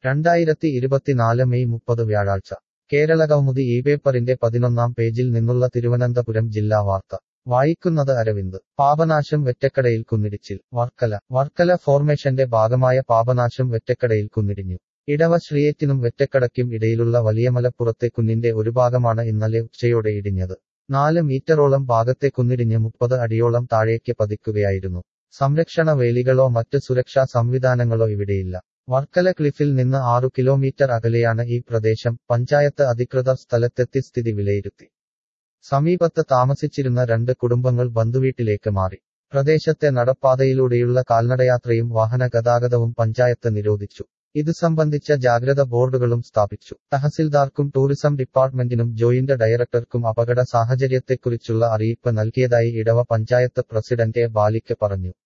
രണ്ടായിരത്തി ഇരുപത്തിനാല് മെയ് മുപ്പത് വ്യാഴാഴ്ച കേരളകൗമുദി ഈ പേപ്പറിന്റെ പതിനൊന്നാം പേജിൽ നിന്നുള്ള തിരുവനന്തപുരം ജില്ലാ വാർത്ത വായിക്കുന്നത് അരവിന്ദ് പാപനാശം വെറ്റക്കടയിൽ കുന്നിടിച്ചിൽ വർക്കല വർക്കല ഫോർമേഷന്റെ ഭാഗമായ പാപനാശം വെറ്റക്കടയിൽ കുന്നിടിഞ്ഞു ഇടവ ശ്രീയേറ്റിനും വെറ്റക്കടയ്ക്കും ഇടയിലുള്ള വലിയമലപ്പുറത്തെ കുന്നിന്റെ ഒരു ഭാഗമാണ് ഇന്നലെ ഉച്ചയോടെ ഇടിഞ്ഞത് നാല് മീറ്ററോളം ഭാഗത്തെ കുന്നിടിഞ്ഞ് മുപ്പത് അടിയോളം താഴേക്ക് പതിക്കുകയായിരുന്നു സംരക്ഷണ വേലികളോ മറ്റ് സുരക്ഷാ സംവിധാനങ്ങളോ ഇവിടെയില്ല വർക്കല ക്ലിഫിൽ നിന്ന് ആറു കിലോമീറ്റർ അകലെയാണ് ഈ പ്രദേശം പഞ്ചായത്ത് അധികൃതർ സ്ഥലത്തെത്തി സ്ഥിതി വിലയിരുത്തി സമീപത്ത് താമസിച്ചിരുന്ന രണ്ട് കുടുംബങ്ങൾ ബന്ധുവീട്ടിലേക്ക് മാറി പ്രദേശത്തെ നടപ്പാതയിലൂടെയുള്ള കാൽനടയാത്രയും വാഹന ഗതാഗതവും പഞ്ചായത്ത് നിരോധിച്ചു ഇത് സംബന്ധിച്ച ജാഗ്രത ബോർഡുകളും സ്ഥാപിച്ചു തഹസിൽദാർക്കും ടൂറിസം ഡിപ്പാർട്ട്മെന്റിനും ജോയിന്റ് ഡയറക്ടർക്കും അപകട സാഹചര്യത്തെക്കുറിച്ചുള്ള അറിയിപ്പ് നൽകിയതായി ഇടവ പഞ്ചായത്ത് പ്രസിഡന്റ് എ ബാലിക്ക് പറഞ്ഞു